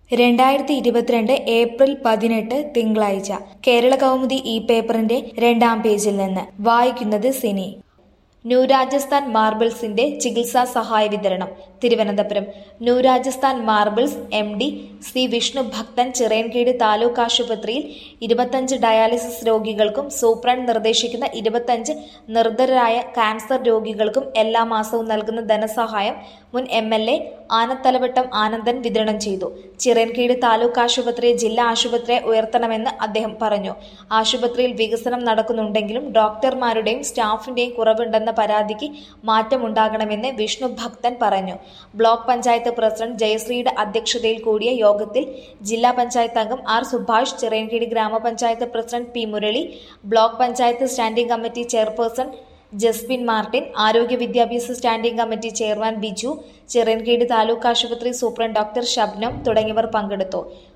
രണ്ടായിരത്തി ഇരുപത്തിരണ്ട് ഏപ്രിൽ പതിനെട്ട് തിങ്കളാഴ്ച കേരള കൗമുദി ഈ പേപ്പറിന്റെ രണ്ടാം പേജിൽ നിന്ന് വായിക്കുന്നത് സിനി ന്യൂ രാജസ്ഥാൻ മാർബിൾസിന്റെ ചികിത്സാ സഹായ വിതരണം Thiruvananthapuram new Rajasthan marbles M D C Vishnu Bhakthan Chirayinkeezhu taluk ആശുപത്രിയിൽ ഇരുപത്തഞ്ച് ഡയാലിസിസ് രോഗികൾക്കും സൂപ്രണ്ട് നിർദ്ദേശിക്കുന്ന ഇരുപത്തഞ്ച് നിർദ്ധരായ ക്യാൻസർ രോഗികൾക്കും എല്ലാ മാസവും നൽകുന്ന ധനസഹായം മുൻ M L A Anathalavattom Anandan വിതരണം ചെയ്തു ചിറയൻകീട് താലൂക്ക് ആശുപത്രിയെ ജില്ലാ ആശുപത്രിയെ ഉയർത്തണമെന്ന് അദ്ദേഹം പറഞ്ഞു ആശുപത്രിയിൽ വികസനം നടക്കുന്നുണ്ടെങ്കിലും ഡോക്ടർമാരുടെയും സ്റ്റാഫിന്റെയും കുറവുണ്ടെന്ന പരാതിക്ക് മാറ്റമുണ്ടാകണമെന്ന് വിഷ്ണു ഭക്തൻ പറഞ്ഞു ബ്ലോക്ക് പഞ്ചായത്ത് പ്രസിഡന്റ് ജയശ്രീയുടെ അധ്യക്ഷതയിൽ കൂടിയ യോഗത്തിൽ ജില്ലാ പഞ്ചായത്ത് അംഗം R Subhash Chirayinkeezhu grama panchayat president P Murali block panchayat standing committee chairperson Jasbin Martin ആരോഗ്യ വിദ്യാഭ്യാസ standing committee chairman Biju Chirayinkeezhu taluk ആശുപത്രി സൂപ്രണ്ട് ഡോക്ടർ ഷബ്നം തുടങ്ങിയവർ പങ്കെടുത്തു